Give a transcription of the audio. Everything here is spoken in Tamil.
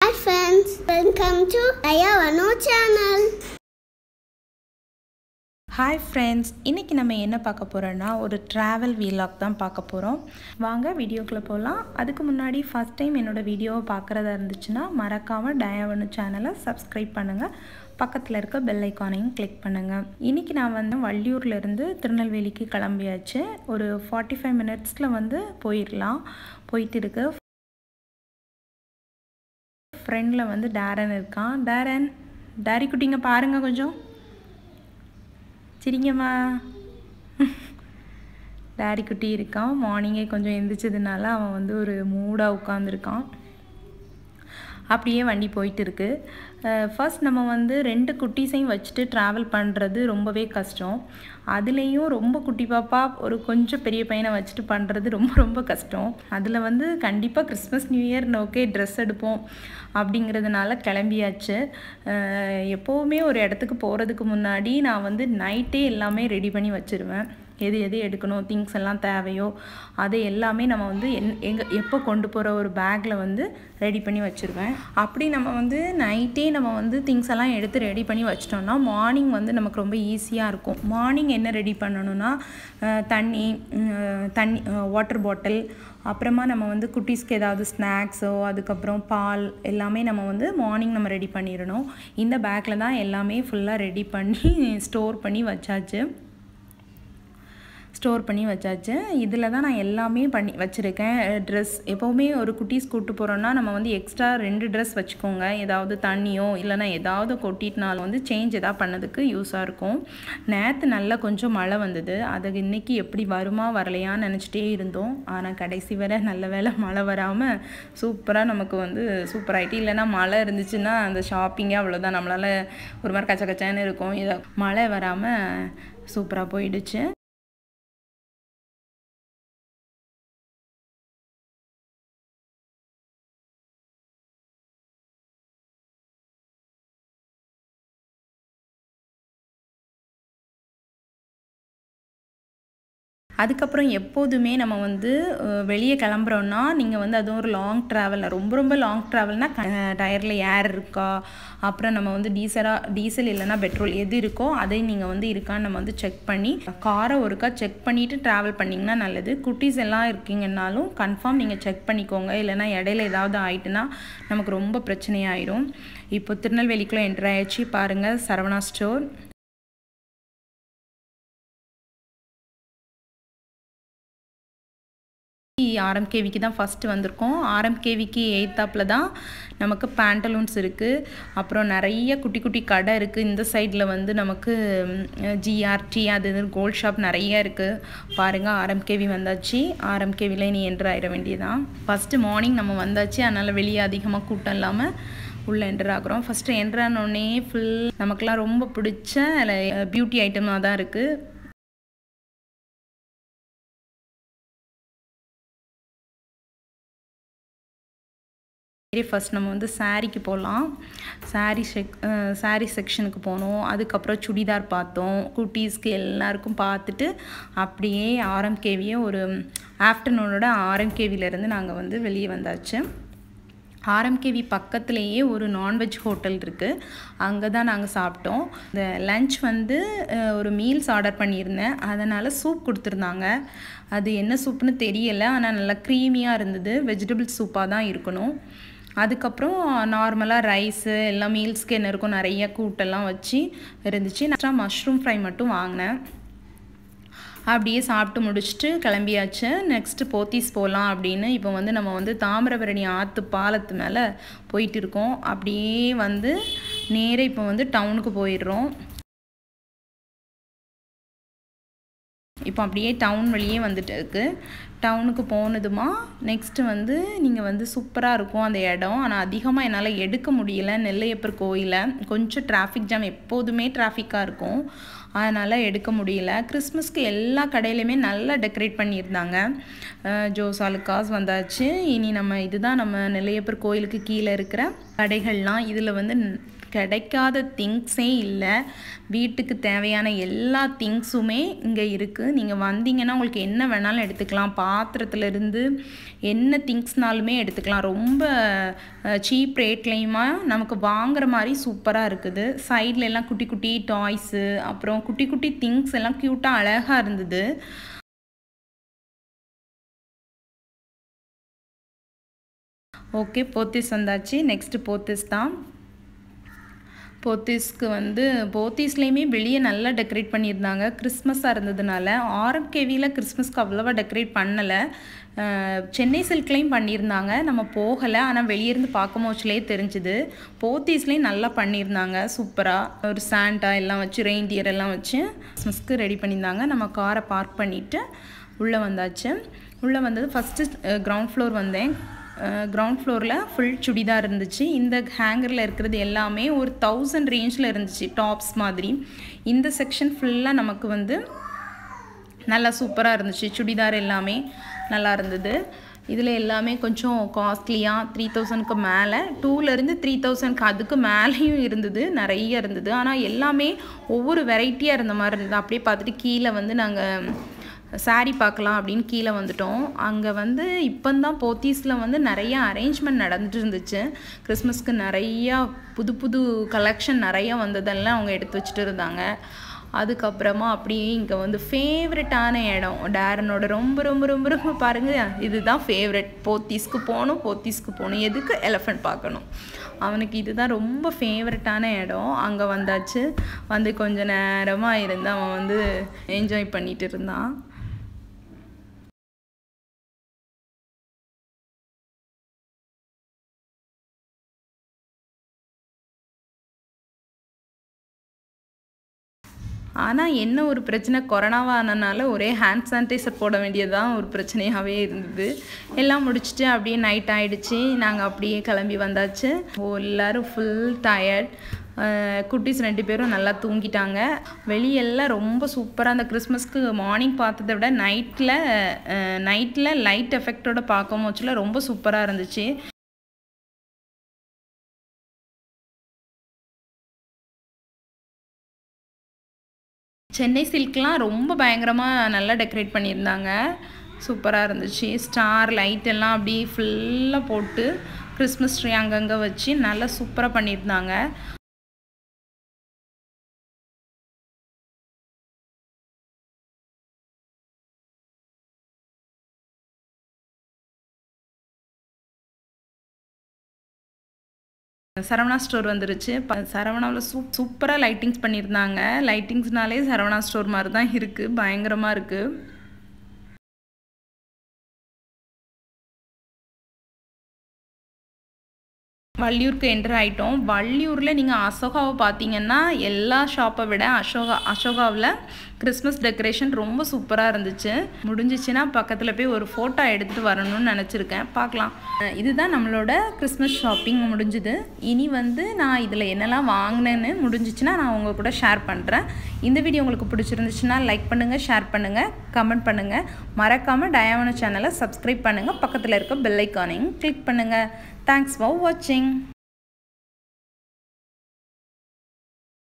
Hi friends, welcome to Ayavano channel. Hi friends இன்றைக்கி நம்ம என்ன பார்க்க போகிறோன்னா ஒரு ட்ராவல் வீலாக் தான் பார்க்க போகிறோம் வாங்க வீடியோக்குள்ளே போகலாம் அதுக்கு முன்னாடி ஃபஸ்ட் டைம் என்னோடய வீடியோவை பார்க்குறதா இருந்துச்சுன்னா மறக்காமல் டயாவனு சேனலை சப்ஸ்கிரைப் பண்ணுங்கள் பக்கத்தில் இருக்க பெல் ஐக்கானையும் கிளிக் பண்ணுங்கள் இன்றைக்கி நான் வந்து வள்ளியூர்லேருந்து திருநெல்வேலிக்கு கிளம்பியாச்சு ஒரு ஃபார்ட்டி ஃபைவ் மினிட்ஸில் வந்து போயிடலாம் போயிட்டு இருக்கு ஃப்ரெண்டில் வந்து டேரன் இருக்கான் டேரன் டேரி குட்டிங்க பாருங்கள் கொஞ்சம் சரிங்கம்மா டேடி குட்டி இருக்கான் மார்னிங்கே கொஞ்சம் எந்திரிச்சதுனால அவன் வந்து ஒரு மூடாக உட்காந்துருக்கான் அப்படியே வண்டி போயிட்டு இருக்கு ஃபர்ஸ்ட் நம்ம வந்து ரெண்டு குட்டீஸையும் வச்சுட்டு ட்ராவல் பண்ணுறது ரொம்பவே கஷ்டம் அதுலேயும் ரொம்ப குட்டி பாப்பா ஒரு கொஞ்சம் பெரிய பையனை வச்சுட்டு பண்ணுறது ரொம்ப ரொம்ப கஷ்டம் அதில் வந்து கண்டிப்பாக Christmas new year okay dress எடுப்போம் அப்படிங்கிறதுனால கிளம்பியாச்சு எப்போவுமே ஒரு இடத்துக்கு போகிறதுக்கு முன்னாடி நான் வந்து நைட்டே எல்லாமே ரெடி பண்ணி வச்சுருவேன் எது எது எடுக்கணும் திங்ஸ் எல்லாம் தேவையோ அதை எல்லாமே நம்ம வந்து என் எங்கே எப்போ கொண்டு போகிற ஒரு பேக்கில் வந்து ரெடி பண்ணி வச்சுருவேன் அப்படி நம்ம வந்து நைட்டே நம்ம வந்து திங்ஸ் எல்லாம் எடுத்து ரெடி பண்ணி வச்சிட்டோம்னா மார்னிங் வந்து நமக்கு ரொம்ப ஈஸியாக இருக்கும் மார்னிங் என்ன ரெடி பண்ணணும்னா தண்ணி தண்ணி வாட்டர் பாட்டில் அப்புறமா நம்ம வந்து குட்டீஸ்க்கு ஏதாவது ஸ்நாக்ஸோ அதுக்கப்புறம் பால் எல்லாமே நம்ம வந்து மார்னிங் நம்ம ரெடி பண்ணிடணும் இந்த பேக்கில் தான் எல்லாமே ஃபுல்லாக ரெடி பண்ணி ஸ்டோர் பண்ணி வச்சாச்சு ஸ்டோர் பண்ணி வச்சாச்சு இதில் தான் நான் எல்லாமே பண்ணி வச்சுருக்கேன் ட்ரெஸ் எப்போவுமே ஒரு குட்டீஸ் கூப்பிட்டு போகிறோன்னா நம்ம வந்து எக்ஸ்ட்ரா ரெண்டு ட்ரெஸ் வச்சுக்கோங்க ஏதாவது தண்ணியோ இல்லைனா ஏதாவது கொட்டிட்டுனாலும் வந்து சேஞ்ச் எதாவது பண்ணதுக்கு யூஸாக இருக்கும் நேற்று நல்லா கொஞ்சம் மழை வந்தது அது இன்றைக்கி எப்படி வருமா வரலையான்னு நினச்சிட்டே இருந்தோம் ஆனால் கடைசி வரை நல்ல வேலை மழை வராமல் சூப்பராக நமக்கு வந்து சூப்பர் ஆகிட்டு இல்லைனா மழை இருந்துச்சுன்னா அந்த ஷாப்பிங்கே அவ்வளோதான் நம்மளால் ஒரு மாதிரி கச்ச கச்சான்னு இருக்கும் இதை மழை வராமல் சூப்பராக போயிடுச்சு அதுக்கப்புறம் எப்போதுமே நம்ம வந்து வெளியே கிளம்புறோன்னா நீங்கள் வந்து அதுவும் ஒரு லாங் ட்ராவல் ரொம்ப ரொம்ப லாங் ட்ராவல்னால் டயரில் ஏர் இருக்கா அப்புறம் நம்ம வந்து டீசலாக டீசல் இல்லைனா பெட்ரோல் எது இருக்கோ அதை நீங்கள் வந்து இருக்கான்னு நம்ம வந்து செக் பண்ணி காரை ஒருக்கா செக் பண்ணிவிட்டு ட்ராவல் பண்ணிங்கன்னா நல்லது குட்டீஸ் எல்லாம் இருக்கீங்கன்னாலும் கன்ஃபார்ம் நீங்கள் செக் பண்ணிக்கோங்க இல்லைனா இடையில ஏதாவது ஆயிட்டுனா நமக்கு ரொம்ப பிரச்சனையாயிரும் இப்போ திருநெல்வேலிக்குள்ளே என்ட்ரு ஆயிடுச்சு பாருங்கள் சரவணா ஸ்டோர் ஆர்எம்கேவிக்கு தான் ஃபஸ்ட்டு வந்திருக்கோம் ஆர்எம்கேவிக்கு எயித்தாப்பில் தான் நமக்கு பேண்டலூன்ஸ் இருக்குது அப்புறம் நிறைய குட்டி குட்டி கடை இருக்குது இந்த சைடில் வந்து நமக்கு ஜிஆர்டி அது இது கோல்ட் ஷாப் நிறைய இருக்குது பாருங்கள் ஆர்எம்கேவி வந்தாச்சு ஆர்எம்கேவியில் நீ என்ட்ரு ஆகிட வேண்டியதான் ஃபஸ்ட்டு மார்னிங் நம்ம வந்தாச்சு அதனால் வெளியே அதிகமாக கூட்டம் இல்லாமல் உள்ளே என்டர் ஆகிறோம் ஃபஸ்ட்டு என்ட்ரு ஆனோடனே ஃபுல் நமக்கெலாம் ரொம்ப பிடிச்ச பியூட்டி ஐட்டமாக தான் இருக்குது சரி ஃபஸ்ட் நம்ம வந்து சாரீக்கு போகலாம் சாரீ செக் சாரீ செக்ஷனுக்கு போனோம் அதுக்கப்புறம் சுடிதார் பார்த்தோம் குட்டீஸ்க்கு எல்லாருக்கும் பார்த்துட்டு அப்படியே ஆர்எம்கேவியை ஒரு ஆஃப்டர்நூனோட ஆர்எம்கேவிலேருந்து நாங்கள் வந்து வெளியே வந்தாச்சு ஆர்எம்கேவி பக்கத்துலேயே ஒரு நான்வெஜ் ஹோட்டல் இருக்குது அங்கே தான் நாங்கள் சாப்பிட்டோம் இந்த லன்ச் வந்து ஒரு மீல்ஸ் ஆர்டர் பண்ணியிருந்தேன் அதனால் சூப் கொடுத்துருந்தாங்க அது என்ன சூப்புன்னு தெரியலை ஆனால் நல்லா க்ரீமியாக இருந்தது வெஜிடபிள் சூப்பாக தான் இருக்கணும் அதுக்கப்புறம் நார்மலாக ரைஸு எல்லாம் மீல்ஸ்க்கு என்ன இருக்கும் நிறைய கூட்டெல்லாம் வச்சு இருந்துச்சு நான் மஷ்ரூம் ஃப்ரை மட்டும் வாங்கினேன் அப்படியே சாப்பிட்டு முடிச்சுட்டு கிளம்பியாச்சு நெக்ஸ்ட்டு போத்தீஸ் போகலாம் அப்படின்னு இப்போ வந்து நம்ம வந்து தாமிரபரணி ஆற்று பாலத்து மேலே போயிட்டு இருக்கோம் அப்படியே வந்து நேரே இப்போ வந்து டவுனுக்கு போயிடுறோம் இப்போ அப்படியே டவுன் வழியே வந்துட்டு இருக்கு டவுனுக்கு போனதுமா நெக்ஸ்ட்டு வந்து நீங்கள் வந்து சூப்பராக இருக்கும் அந்த இடம் ஆனால் அதிகமாக என்னால் எடுக்க முடியல நெல்லையப்பர் கோயிலில் கொஞ்சம் டிராஃபிக் ஜாம் எப்போதுமே டிராஃபிக்காக இருக்கும் அதனால் எடுக்க முடியல கிறிஸ்மஸ்க்கு எல்லா கடையிலையுமே நல்லா டெக்கரேட் பண்ணியிருந்தாங்க ஜோஸ் அலுக்காஸ் வந்தாச்சு இனி நம்ம இதுதான் நம்ம நெல்லையப்பர் கோயிலுக்கு கீழே இருக்கிற கடைகள்லாம் இதில் வந்து கிடைக்காத திங்ஸே இல்லை வீட்டுக்கு தேவையான எல்லா திங்ஸுமே இங்கே இருக்குது நீங்கள் வந்தீங்கன்னா உங்களுக்கு என்ன வேணாலும் எடுத்துக்கலாம் பா பாத்திரத்துலேருந்து என்ன திங்ஸ்னாலுமே எடுத்துக்கலாம் ரொம்ப சீப் ரேட்லேயுமா நமக்கு வாங்குற மாதிரி சூப்பராக இருக்குது சைடில் எல்லாம் குட்டி குட்டி டாய்ஸு அப்புறம் குட்டி குட்டி திங்ஸ் எல்லாம் க்யூட்டாக அழகாக இருந்தது ஓகே போத்தீஸ் வந்தாச்சு நெக்ஸ்ட்டு போத்தீஸ் தான் போத்தீஸ்க்கு வந்து போத்தீஸ்லேயுமே வெளியே நல்லா டெக்கரேட் பண்ணியிருந்தாங்க கிறிஸ்மஸாக இருந்ததுனால ஆர்எம்கேவியில் கிறிஸ்மஸ்க்கு அவ்வளோவா டெக்கரேட் பண்ணலை சென்னை சில்க்லேயும் பண்ணியிருந்தாங்க நம்ம போகலை ஆனால் வெளியேருந்து பார்க்கும் போச்சுலேயே தெரிஞ்சுது போத்தீஸ்லேயும் நல்லா பண்ணியிருந்தாங்க சூப்பராக ஒரு சாண்டா எல்லாம் வச்சு ரெயின்டியர் எல்லாம் வச்சு கிறிஸ்மஸ்க்கு ரெடி பண்ணியிருந்தாங்க நம்ம காரை பார்க் பண்ணிவிட்டு உள்ளே வந்தாச்சு உள்ளே வந்தது ஃபஸ்ட்டு கிரவுண்ட் ஃப்ளோர் வந்தேன் கிரவுண்ட் ஃப்ளோரில் ஃபுல் சுடிதார் இருந்துச்சு இந்த ஹேங்கரில் இருக்கிறது எல்லாமே ஒரு தௌசண்ட் ரேஞ்சில் இருந்துச்சு டாப்ஸ் மாதிரி இந்த செக்ஷன் ஃபுல்லாக நமக்கு வந்து நல்லா சூப்பராக இருந்துச்சு சுடிதார் எல்லாமே நல்லா இருந்தது இதில் எல்லாமே கொஞ்சம் காஸ்ட்லியாக த்ரீ தௌசண்ட்க்கு மேலே டூலேருந்து த்ரீ தௌசண்ட்க்கு அதுக்கு மேலேயும் இருந்தது நிறைய இருந்தது ஆனால் எல்லாமே ஒவ்வொரு வெரைட்டியாக இருந்த மாதிரி இருந்தது அப்படியே பார்த்துட்டு கீழே வந்து நாங்கள் சாரீ பார்க்கலாம் அப்படின்னு கீழே வந்துட்டோம் அங்கே வந்து இப்போ தான் போத்தீஸில் வந்து நிறைய அரேஞ்ச்மெண்ட் நடந்துட்டு இருந்துச்சு கிறிஸ்மஸ்க்கு நிறையா புது புது கலெக்ஷன் நிறையா வந்ததெல்லாம் அவங்க எடுத்து வச்சுட்டு இருந்தாங்க அதுக்கப்புறமா அப்படியே இங்கே வந்து ஃபேவரட்டான இடம் டேரனோட ரொம்ப ரொம்ப ரொம்ப ரொம்ப பாருங்கள் இதுதான் ஃபேவரட் போத்தீஸ்க்கு போகணும் போத்தீஸ்க்கு போகணும் எதுக்கு எலஃபண்ட் பார்க்கணும் அவனுக்கு இதுதான் ரொம்ப ஃபேவரட்டான இடம் அங்கே வந்தாச்சு வந்து கொஞ்ச நேரமாக இருந்து அவன் வந்து என்ஜாய் பண்ணிட்டு இருந்தான் ஆனால் என்ன ஒரு பிரச்சனை கொரோனாவானனால ஒரே ஹேண்ட் சானிடைசர் போட வேண்டியதுதான் ஒரு பிரச்சனையாகவே இருந்தது எல்லாம் முடிச்சுட்டு அப்படியே நைட் ஆகிடுச்சு நாங்கள் அப்படியே கிளம்பி வந்தாச்சு ஓ எல்லோரும் ஃபுல் டயர்ட் குட்டீஸ் ரெண்டு பேரும் நல்லா தூங்கிட்டாங்க வெளியெல்லாம் ரொம்ப சூப்பராக அந்த கிறிஸ்மஸ்க்கு மார்னிங் பார்த்ததை விட நைட்டில் நைட்டில் லைட் எஃபெக்டோட பார்க்கும் போச்சுல ரொம்ப சூப்பராக இருந்துச்சு சென்னை சில்க்லாம் ரொம்ப பயங்கரமாக நல்லா டெக்கரேட் பண்ணியிருந்தாங்க சூப்பராக இருந்துச்சு ஸ்டார் லைட் எல்லாம் அப்படி ஃபுல்லாக போட்டு கிறிஸ்மஸ் ட்ரீ அங்கங்கே வச்சு நல்லா சூப்பராக பண்ணியிருந்தாங்க சரவணா ஸ்டோர் வந்துருச்சு சரவணாவில் சூப் சூப்பராக லைட்டிங்ஸ் பண்ணியிருந்தாங்க லைட்டிங்ஸ்னாலே சரவணா ஸ்டோர் மாதிரி தான் இருக்குது பயங்கரமாக இருக்குது வள்ளியூருக்கு என்டர் ஆகிட்டோம் வள்ளியூரில் நீங்கள் அசோகாவை பார்த்தீங்கன்னா எல்லா ஷாப்பை விட அசோகா அசோகாவில் கிறிஸ்மஸ் டெக்கரேஷன் ரொம்ப சூப்பராக இருந்துச்சு முடிஞ்சிச்சுன்னா பக்கத்தில் போய் ஒரு ஃபோட்டோ எடுத்துகிட்டு வரணும்னு நினச்சிருக்கேன் பார்க்கலாம் இதுதான் நம்மளோட கிறிஸ்மஸ் ஷாப்பிங் முடிஞ்சுது இனி வந்து நான் இதில் என்னெல்லாம் வாங்கினேன்னு முடிஞ்சிச்சுன்னா நான் உங்கள் கூட ஷேர் பண்ணுறேன் இந்த வீடியோ உங்களுக்கு பிடிச்சிருந்துச்சுன்னா லைக் பண்ணுங்கள் ஷேர் பண்ணுங்கள் கமெண்ட் பண்ணுங்கள் மறக்காமல் டயாவன சேனலை சப்ஸ்கிரைப் பண்ணுங்கள் பக்கத்தில் இருக்க பெல் ஐக்கானையும் கிளிக் பண்ணுங்கள் தேங்க்ஸ் ஃபார் வாட்சிங்